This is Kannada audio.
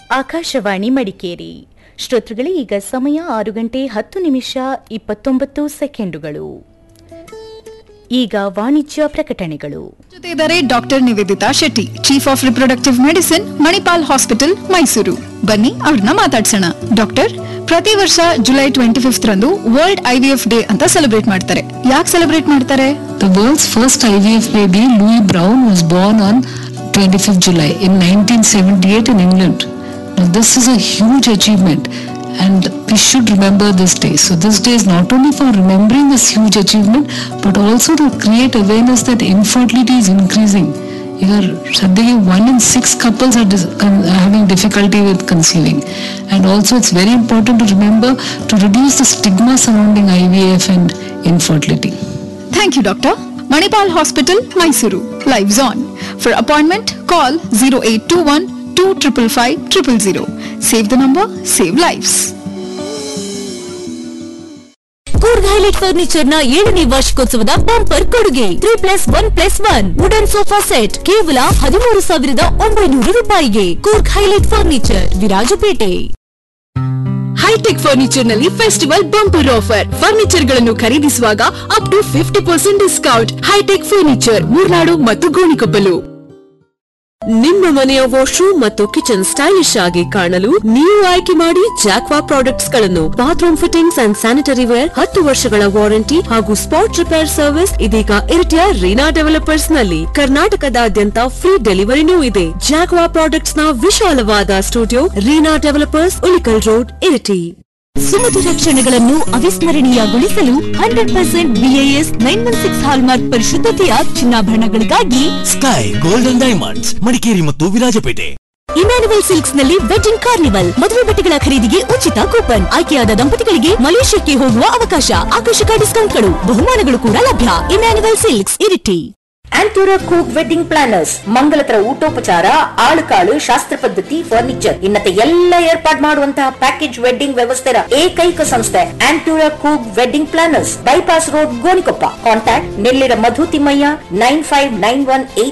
ಆಕಾಶವಾಣಿ ಮಡಿಕೇರಿ ಶ್ರೋತೃಗಳೇ ಈಗ ಸಮಯ ಆರು ಗಂಟೆ ಹತ್ತು ನಿಮಿಷ ಇಪ್ಪತ್ತೊಂಬತ್ತು ಸೆಕೆಂಡುಗಳು ಈಗ ವಾಣಿಜ್ಯ ಪ್ರಕಟಣೆಗಳು ಜೊತೆ ಇದ್ದಾರೆ doctor Nivedita Shetty chief of reproductive medicine Manipal hospital Mysuru ಬನ್ನಿ ಅವ್ರನ್ನ ಮಾತಾಡ್ಸೋಣ ಡಾಕ್ಟರ್ ಪ್ರತಿ ವರ್ಷ ಜುಲೈ ಟ್ವೆಂಟಿ ಫಿಫ್ತ್ ರಂದು ವರ್ಲ್ಡ್ ಐವಿಎಫ್ ಡೇ ಅಂತ ಸೆಲೆಬ್ರೇಟ್ ಮಾಡ್ತಾರೆ ಯಾಕೆ ಸೆಲೆಬ್ರೇಟ್ ಮಾಡ್ತಾರೆ The world's first IVF baby, Louis Brown, was born on 25th July in 1978 in England. Now, this is a huge achievement and we should remember this day. So, this day is not only for remembering this huge achievement, but also to create awareness that infertility is increasing. Here, ಸದ್ಯಗೆ one in six couples are dis- con- having difficulty with conceiving. And also, it's very important to remember to reduce the stigma surrounding IVF and infertility. Thank you doctor Manipal hospital Mysuru lives on for appointment call zero eight two one two triple five triple zero save the number save lives Coorg highlight furniture ನ ಏಳನೇ ವಾರ್ಷಿಕೋತ್ಸವದ ಬಂಪರ್ ಕೊಡುಗೆ three plus one plus one wooden sofa set ಕೇವಲ ಹದಿಮೂರು ಸಾವಿರದ ಒಂಬೈನೂರು ರೂಪಾಯಿಗೆ Coorg highlight furniture Virajpet hitech furniture ನಲ್ಲಿ ಫೆಸ್ಟಿವಲ್ ಬಂಪರ್ ಆಫರ್ ಫರ್ನಿಚರ್ ಗಳನ್ನು ಖರೀದಿಸುವಾಗ up to fifty percent discount hitech furniture Murnad ಮತ್ತು ಗೋಣಿಕೊಪ್ಪಲು ನಿಮ್ಮ ಮನೆಯ ವಾಶ್ರೂಮ್ ಮತ್ತು ಕಿಚನ್ ಸ್ಟೈಲಿಶ್ ಆಗಿ ಕಾಣಲು ನೀವು ಆಯ್ಕೆ ಮಾಡಿ ಜಾಕ್ವಾ ಪ್ರಾಡಕ್ಟ್ಸ್ ಗಳನ್ನು bathroom fittings and sanitary ware ಹತ್ತು ವರ್ಷಗಳ ವಾರಂಟಿ ಹಾಗೂ ಸ್ಪಾಟ್ ರಿಪೇರ್ ಸರ್ವಿಸ್ ಇದೀಗ ಇರಿಟಿಯ ರೀನಾ ಡೆವಲಪರ್ಸ್ ನಲ್ಲಿ ಕರ್ನಾಟಕದಾದ್ಯಂತ ಫ್ರೀ ಡೆಲಿವರಿನೂ ಇದೆ ಜಾಕ್ವಾ ಪ್ರಾಡಕ್ಟ್ಸ್ ನ ವಿಶಾಲವಾದ studio Reena developers Ulikkal road Iritty ಸುಮಧುರ ಕ್ಷಣಗಳನ್ನು ಅವಿಸ್ಮರಣೀಯಗೊಳಿಸಲು hundred percent BIS nine one six hallmark ಪರಿಶುದ್ಧತೆಯ ಚಿನ್ನಾಭರಣಗಳಿಗಾಗಿ ಸ್ಕೈ ಗೋಲ್ಡನ್ ಡೈಮಂಡ್ಸ್ ಮಡಿಕೇರಿ ಮತ್ತು ವಿರಾಜಪೇಟೆ ಇಮ್ಯಾನುವಲ್ ಸಿಲ್ಕ್ಸ್ ನಲ್ಲಿ ವೆಡ್ಡಿಂಗ್ ಕಾರ್ನಿವಲ್ ಮದುವೆ ಬಟ್ಟೆಗಳ ಖರೀದಿಗೆ ಉಚಿತ ಕೂಪನ್ ಆಯ್ಕೆಯಾದ ದಂಪತಿಗಳಿಗೆ ಮಲೇಷ್ಯಾಕ್ಕೆ ಹೋಗುವ ಅವಕಾಶ ಆಕರ್ಷಕ ಡಿಸ್ಕೌಂಟ್ಗಳು ಬಹುಮಾನಗಳು ಕೂಡ ಲಭ್ಯ Emmanuel silks Iritty Antoora Kook wedding planners ಮಂಗಲತರ ಊಟೋಪಚಾರ ಆಳುಕಾಳು ಶಾಸ್ತ್ರ ಪದ್ಧತಿ ಫರ್ನಿಚರ್ ಇನ್ನತೆ ಎಲ್ಲ ಏರ್ಪಾಡ್ ಮಾಡುವಂತಹ ಪ್ಯಾಕೇಜ್ ವೆಡ್ಡಿಂಗ್ ವ್ಯವಸ್ಥೆಯ ಏಕೈಕ ಸಂಸ್ಥೆ Antoora Kook wedding planners bypass road Gonikoppa contact Nellira Madhu Thimmaiah nine five nine one eight